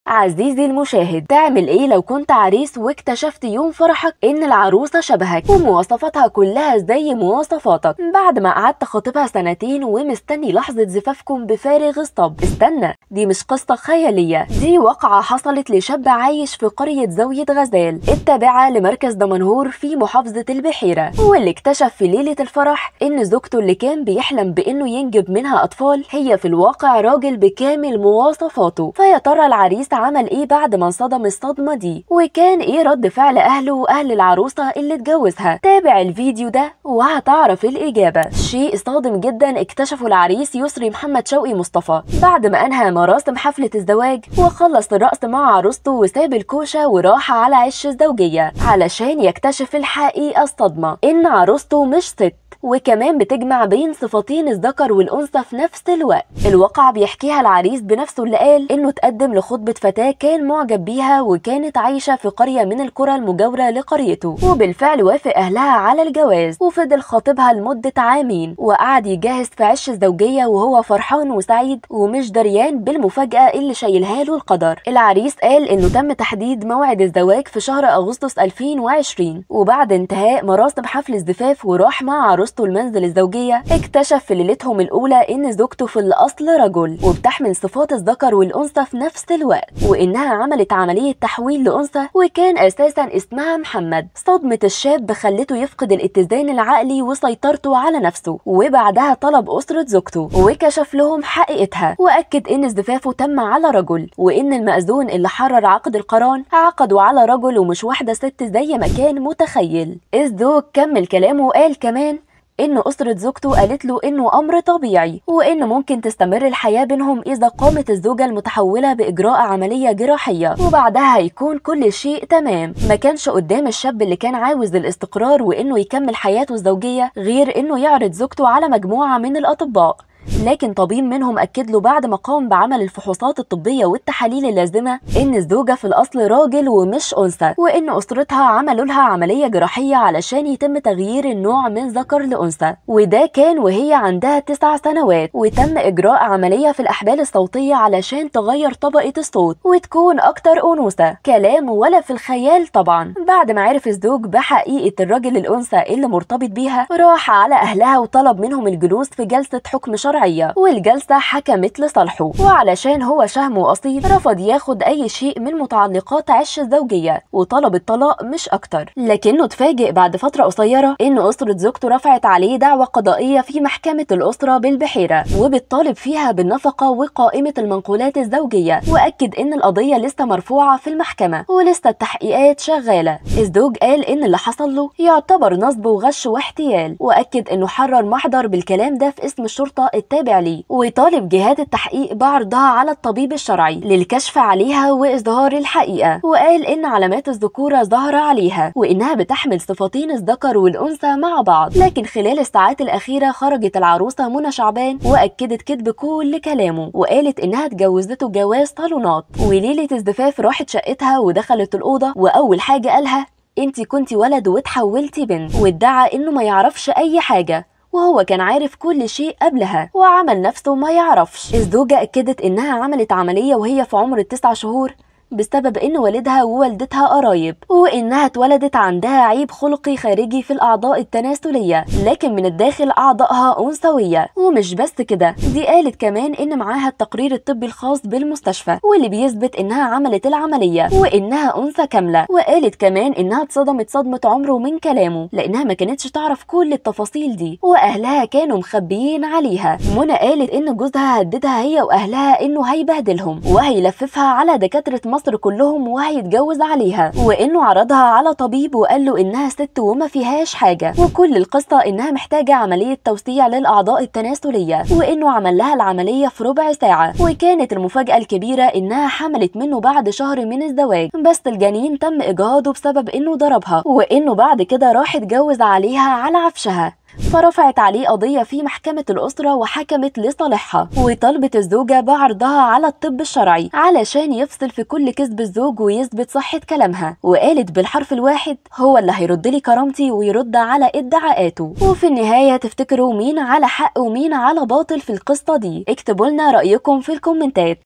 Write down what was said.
عزيزي المشاهد تعمل ايه لو كنت عريس واكتشفت يوم فرحك ان العروسة شبهك ومواصفاتها كلها زي مواصفاتك بعد ما قعدت خاطبها سنتين ومستني لحظة زفافكم بفارغ الصبر استنى دي مش قصة خيالية دي واقعة حصلت لشاب عايش في قرية زاوية غزال التابعة لمركز دمنهور في محافظة البحيرة واللي اكتشف في ليلة الفرح ان زوجته اللي كان بيحلم بانه ينجب منها اطفال هي في الواقع راجل بكامل مواصفاته فيا ترى العريس عمل ايه بعد ما انصدم الصدمة دي وكان ايه رد فعل اهله واهل العروسة اللي اتجوزها تابع الفيديو ده وهتعرف الاجابة شيء صادم جدا اكتشفه العريس يسري محمد شوقي مصطفى بعد ما انهى مراسم حفلة الزواج وخلص الرقص مع عروسته وساب الكوشة وراح على عش الزوجية علشان يكتشف الحقيقة الصدمة ان عروسته مش ست وكمان بتجمع بين صفتين الذكر والأنثى في نفس الوقت الواقع بيحكيها العريس بنفسه اللي قال إنه تقدم لخطبة فتاة كان معجب بيها وكانت عايشة في قرية من القرى المجاورة لقريته وبالفعل وافق أهلها على الجواز وفضل خاطبها لمدة عامين وقعد يجهز في عش الزوجية وهو فرحان وسعيد ومش دريان بالمفاجأة اللي شايلها له القدر العريس قال إنه تم تحديد موعد الزواج في شهر أغسطس 2020 وبعد انتهاء مراسم حفل الزفاف وراح مع عروسته عروسته المنزل الزوجية اكتشف في ليلتهم الأولى إن زوجته في الأصل رجل وبتحمل صفات الذكر والأنثى في نفس الوقت وإنها عملت عملية تحويل لأنثى وكان أساسا اسمها محمد صدمة الشاب خلته يفقد الاتزان العقلي وسيطرته على نفسه وبعدها طلب أسرة زوجته وكشف لهم حقيقتها وأكد إن زفافه تم على رجل وإن المأذون اللي حرر عقد القران عقده على رجل ومش واحدة ست زي ما كان متخيل الزوج كمل كلامه وقال كمان إن أسرة زوجته قالت له إنه أمر طبيعي وإن ممكن تستمر الحياة بينهم إذا قامت الزوجة المتحولة بإجراء عملية جراحية وبعدها هيكون كل شيء تمام ما كانش قدام الشاب اللي كان عاوز الاستقرار وإنه يكمل حياته الزوجية غير إنه يعرض زوجته على مجموعة من الأطباء لكن طبيب منهم أكد له بعد ما قام بعمل الفحوصات الطبية والتحاليل اللازمة إن الزوجة في الأصل راجل ومش أنثى وإن أسرتها عملوا لها عملية جراحية علشان يتم تغيير النوع من ذكر لأنثى وده كان وهي عندها تسع سنوات وتم إجراء عملية في الأحبال الصوتية علشان تغير طبقة الصوت وتكون أكتر أنوثة كلام ولا في الخيال طبعا بعد ما عرف الزوج بحقيقة الراجل الأنثى اللي مرتبط بيها راح على أهلها وطلب منهم الجلوس في جلسة حكم شرعي شرعية والجلسة حكمت لصالحه وعلشان هو شهم وأصيل رفض ياخد أي شيء من متعلقات عش الزوجية وطلب الطلاق مش أكتر لكنه اتفاجئ بعد فترة قصيرة إن أسرة زوجته رفعت عليه دعوة قضائية في محكمة الأسرة بالبحيرة وبتطالب فيها بالنفقة وقائمة المنقولات الزوجية وأكد إن القضية لسه مرفوعة في المحكمة ولسه التحقيقات شغالة الزوج قال إن اللي حصل له يعتبر نصب وغش واحتيال وأكد إنه حرر محضر بالكلام ده في اسم الشرطة التابع ليه ويطالب جهات التحقيق بعرضها على الطبيب الشرعي للكشف عليها وإظهار الحقيقة وقال إن علامات الذكورة ظاهرة عليها وإنها بتحمل صفتين الذكر والأنثى مع بعض لكن خلال الساعات الأخيرة خرجت العروسة منى شعبان وأكدت كذب كل كلامه وقالت إنها اتجوزته جواز طالونات وليلة الزفاف راحت شقتها ودخلت الأوضة وأول حاجة قالها انتي كنتي ولد وتحولتي بنت وادعى انه ما يعرفش اي حاجه وهو كان عارف كل شيء قبلها وعمل نفسه ما يعرفش الزوجة أكدت إنها عملت عملية وهي في عمر التسع شهور بسبب ان والدها ووالدتها قرايب وانها اتولدت عندها عيب خلقي خارجي في الاعضاء التناسليه لكن من الداخل اعضائها انثويه ومش بس كده دي قالت كمان ان معاها التقرير الطبي الخاص بالمستشفى واللي بيثبت انها عملت العمليه وانها انثى كامله وقالت كمان انها اتصدمت صدمه عمره من كلامه لانها ما كانتش تعرف كل التفاصيل دي واهلها كانوا مخبيين عليها منى قالت ان جوزها هددها هي واهلها انه هيبهدلهم وهيلففها على دكاتره مصر كلهم وهيتجوز عليها وانه عرضها على طبيب وقال له انها ست وما فيهاش حاجه وكل القصه انها محتاجه عمليه توسيع للاعضاء التناسليه وانه عمل لها العمليه في ربع ساعه وكانت المفاجاه الكبيره انها حملت منه بعد شهر من الزواج بس الجنين تم اجهاضه بسبب انه ضربها وانه بعد كده راح اتجوز عليها على عفشها فرفعت عليه قضية في محكمة الأسرة وحكمت لصالحها وطلبت الزوجة بعرضها على الطب الشرعي علشان يفصل في كل كذب الزوج ويثبت صحة كلامها وقالت بالحرف الواحد هو اللي هيرد لي كرامتي ويرد على ادعاءاته وفي النهاية تفتكروا مين على حق ومين على باطل في القصة دي اكتبوا لنا رأيكم في الكومنتات